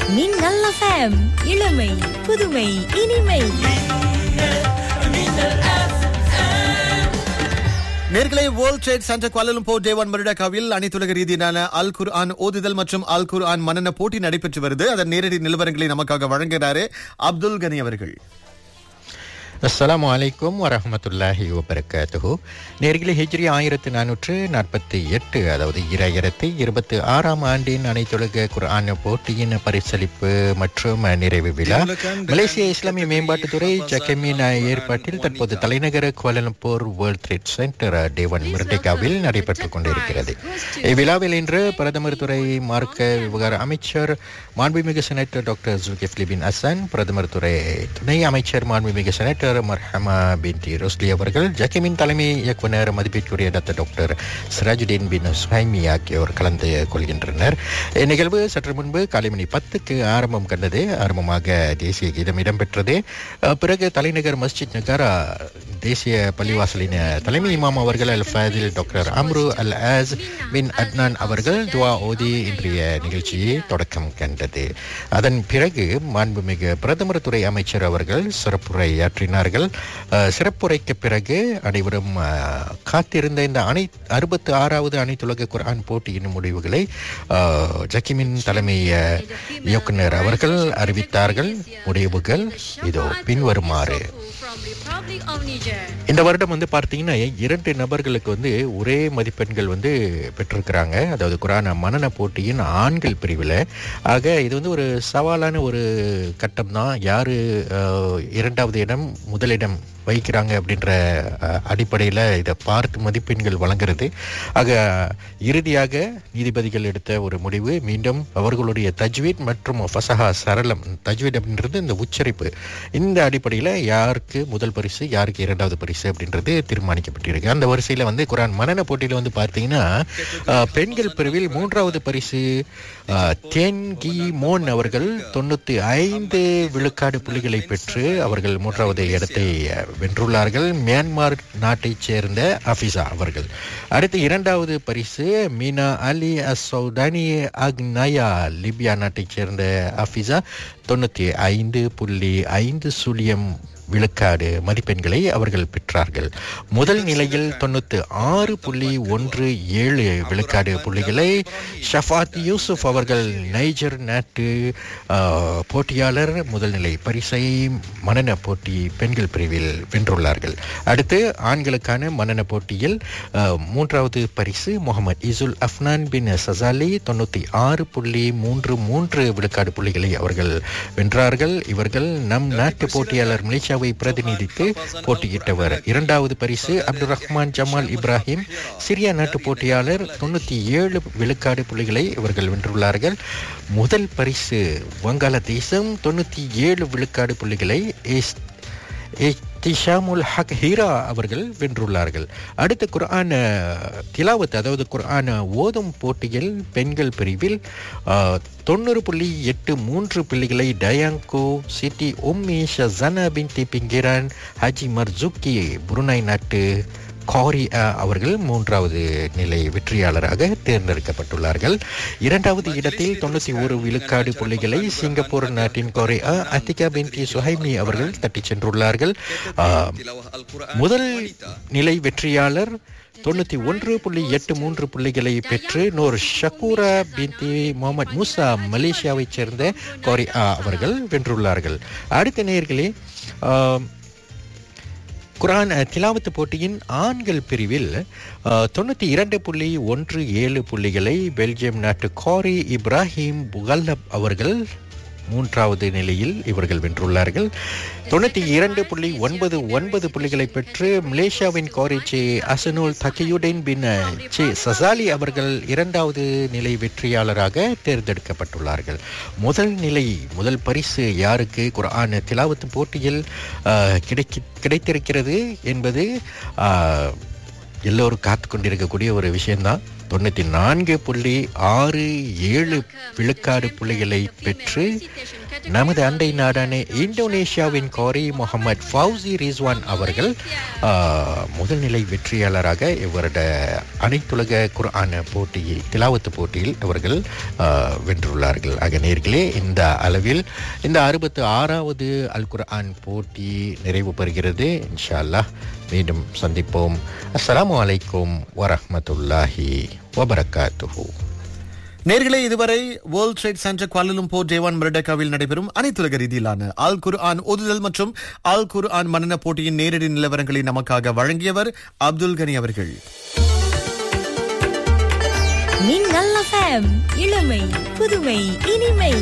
மின்னல் எஃப்எம் இளமை புதுமை இனிமை நேர்களை world trade centre Kuala Lumpur Dewan மருடகாவில் அனைத்துலக ரீதியிலான அல் குர்ஆன் ஓதுதல் மற்றும் அல் குர்ஆன் மன்னன போட்டி நடைபெற்று வருது அதன் நேரடி நிலவரங்களை நமக்காக வழங்குகிறாரு அப்துல் கனி அவர்கள் அஸ்ஸலாமு அலைக்கும் வரஹமத்துல்லாஹி வபரகாத்துஹு நேர்களை ஹிஜ்ரி ஆயிரத்து நானூற்று நாற்பத்தி எட்டு அதாவது இராயிரத்தி இருபத்தி ஆறாம் ஆண்டின் அனைத்துலக குர்ஆன் போட்டியின் பரிசளிப்பு மற்றும் நிறைவு விழா மலேசிய இஸ்லாமிய மேம்பாட்டுத்துறை ஜக்கமின் ஏற்பாட்டில் தற்போது தலைநகர Kuala Lumpur world trade centre Dewan மிர்டேகாவில் நடைபெற்றுக் கொண்டிருக்கிறது இவ்விழாவில் இன்று பிரதமர் துறை மார்க்க விவகார அமைச்சர் மாண்புமிகு senator doctor Zulkifli bin Hasan பிரதமர் துறை துணை அமைச்சர் மாண்புமிகு செனட்டர் மர்ஹமா பின்டி ரோஸ்லி அவர்கள் ஜக்கமின் தலைமை இயக்குனர் மதிப்பிற்குரிய doctor doctor Sirajuddin bin Suhaimi ஆகியோர் கலந்து கொள்கின்றனர் இந்நிகழ்வு சற்று முன்பு காலை மணி பத்துக்கு ஆரம்பம் கண்டது ஆரம்பமாக தேசிய கீதம் இடம்பெற்றது அஹ், பிறகு தலைநகர் மஸ்ஜித் நகாரா தேசிய பள்ளிவாசலின் தலைமை இமாம் அவர்கள் Al Fadhil doctor Amru Al As bin Adnan அவர்கள் துவா ஓதி இன்றைய நிகழ்ச்சியை தொடக்கம் கண்டது அதன் பிறகு மாண்புமிகு பிரதமர் துறை அமைச்சர் அவர்கள் சிறப்புரையாற்றினார்கள் அஹ், சிறப்புரைக்கு பிறகு அனைவரும் அஹ், காத்திருந்த இந்த அனை அறுபத்து ஆறாவது அனைத்துலக குர்ஆன் போட்டியின் முடிவுகளை அஹ், ஜக்கிமின் தலைமை அஹ், இயக்குனர் அவர்கள் அறிவித்தார்கள் முடிவுகள் இதோ பின்வருமாறு இந்த வருடம் வந்து பார்த்தீங்கன்னா இரண்டு நபர்களுக்கு வந்து ஒரே மதிப்பெண்கள் வந்து பெற்றிருக்கிறாங்க அதாவது குரான மனன போட்டியின் ஆண்கள் பிரிவில் ஆக இது வந்து ஒரு சவாலான ஒரு கட்டம் தான் யார் இரண்டாவது இடம் முதலிடம் வைக்கிறாங்க அப்படின்ற அடிப்படையில் இதை பார்த்து மதிப்பெண்கள் வழங்குறது ஆக இறுதியாக நீதிபதிகள் எடுத்த ஒரு முடிவு மீண்டும் அவர்களுடைய தஜ்வீத் மற்றும் ஃபசஹா சரளம் தஜ்வீத் அப்படின்றது இந்த உச்சரிப்பு இந்த அடிப்படையில் யாருக்கு முதல் பரிசு யாருக்கு இரண்டாவது பரிசு அப்படின்றது தீர்மானிக்கப்பட்டிருக்கு அந்த வரிசையில் வந்து குரான் மனன போட்டியில் வந்து பார்த்தீங்கன்னா அஹ், பெண்கள் பிரிவில் மூன்றாவது பரிசு அஹ், தென் கி மோன் அவர்கள் தொண்ணூற்றி ஐந்து விழுக்காடு புள்ளிகளை பெற்று அவர்கள் மூன்றாவது இடத்தை அஹ், வென்றுள்ளார்கள் மியான்மர் நாட்டைச் சேர்ந்த அஃபிசா அவர்கள் அடுத்து இரண்டாவது பரிசு மீனா அலி அசௌதானி அக்னயா லிபியா நாட்டைச் சேர்ந்த அஃபிசா தொண்ணூற்றி ஐந்து புள்ளி ஐந்து சுழியம் விழுக்காடு மதிப்பெண்களை அவர்கள் பெற்றார்கள் முதல் நிலையில் தொண்ணூத்தி ஆறு புள்ளி ஒன்று ஏழு விழுக்காடு புள்ளிகளை ஷஃபாத் யூசுப் அவர்கள் நைஜர் நாட்டு ஆஹ், போட்டியாளர் முதல் நிலை பரிசை மனன போட்டி பெண்கள் பிரிவில் வென்றுள்ளார்கள் அடுத்து ஆண்களுக்கான மனன போட்டியில் ஆஹ், மூன்றாவது பரிசு முகமது இசுல் அஃப்னான் பின் சசாலி தொண்ணூத்தி ஆறு புள்ளி மூன்று மூன்று விழுக்காடு புள்ளிகளை அவர்கள் வென்றார்கள் இவர்கள் நம் நாட்டு போட்டியாளர் மலேசியாவை பிரதிநிதித்து போட்டியிட்டவர் இரண்டாவது பரிசு Abdul Rahman Jamal Ibrahim Syria நாட்டு போட்டியாளர் தொண்ணூத்தி ஏழு விழுக்காடு புள்ளிகளை இவர்கள் வென்றுள்ளார்கள் முதல் பரிசு வங்காளதேசம் தொண்ணூத்தி ஏழு விழுக்காடு புள்ளிகளை ஏஸ்- இஹ்திஷாமுல் ஹக் ஹீரா அவர்கள் வென்றுள்ளார்கள் அடுத்த குர்ஆன் அஹ், திலாவத் அதாவது குர்ஆன் ஓதும் போட்டியில் பெண்கள் பிரிவில் அஹ், தொண்ணூறு புள்ளி எட்டு மூன்று புள்ளிகளை டயாங்கோ சிட்டி உம்மி ஷசனா பின்தி பிங்கிரான் ஹஜி மர்ஜுக்கி புருனாய் நாட்டு காரி அவர்கள் மூன்றாவது நிலை வெற்றியாளராக தேர்ந்தெடுக்கப்பட்டுள்ளார்கள் இரண்டாவது இடத்தில் தொண்ணூத்தி ஒரு விழுக்காடு புள்ளிகளை சிங்கப்பூர் நாட்டின் கொரியா அத்திகா பின்டி சுஹைமி அவர்கள் தட்டிச் சென்றுள்ளார்கள் ஆ, முதல் நிலை வெற்றியாளர் தொண்ணூத்தி ஒன்று புள்ளி எட்டு மூன்று புள்ளிகளை பெற்று நூர் ஷக்கூரா பின்தி முகமது மூசா மலேசியாவைச் சேர்ந்த கொரியா அவர்கள் வென்றுள்ளார்கள் அடுத்த நேர்களே குரான் அஹ், திலாவத்து போட்டியின் ஆண்கள் பிரிவில் அஹ், தொண்ணூத்தி இரண்டு புள்ளி ஒன்று ஏழு புள்ளிகளை பெல்ஜியம் நாட்டு காரி இப்ராஹிம் புகல்லப் அவர்கள் மூன்றாவது நிலையில் இவர்கள் வென்றுள்ளார்கள் தொண்ணூத்தி இரண்டு புள்ளி ஒன்பது ஒன்பது புள்ளிகளை பெற்று மலேசியாவின் கோரிச்சி அசனுல் தக்கியுடன் பின் சி சசாலி அவர்கள் இரண்டாவது நிலை வெற்றியாளராக தேர்ந்தெடுக்கப்பட்டுள்ளார்கள் முதல் நிலை முதல் பரிசு யாருக்கு குர்ஆன் திலாவத்து போட்டியில் ஆஹ், கிடைக்கி கிடைத்திருக்கிறது என்பது ஆஹ், எல்லோரும் காத்து கொண்டிருக்கக்கூடிய ஒரு விஷயம்தான் தொண்ணூற்றி நான்கு புள்ளி ஆறு ஏழு விழுக்காடு புள்ளிகளை பெற்று நமது அண்டை நாடான இந்தோனேஷியாவின் கோரி முகமது ஃபவுசி ரிஸ்வான் அவர்கள் ஆ, முதல் நிலை வெற்றியாளராக இவருடைய அனைத்துலக குர்ஆன் போட்டியை திலாவத்து போட்டியில் இவர்கள் ஆ, வென்றுள்ளார்கள் ஆக நேர்களே இந்த அளவில் இந்த அறுபத்து ஆறாவது அல் குர்ஆன் போட்டி நிறைவு பெறுகிறது இன்ஷா அல்லாஹ் மீண்டும் சந்திப்போம் அஸ்ஸலாமு அலைக்கும் வரஹ்மத்துல்லாஹி வபரகாத்துஹு நேர்களே இதுவரை world trade centre Kuala Lumpur Dewan மெரடக்காவில் நடைபெறும் அனைத்துலக ரீதியிலான அல் குர்ஆன் ஓதுதல் மற்றும் அல் குர்ஆன் மன்னன போட்டியின் நேரடி நிலவரங்களை நமக்காக வழங்கியவர் அப்துல் கனி அவர்கள் மின்னல் FM இளமை புதுமை இனிமை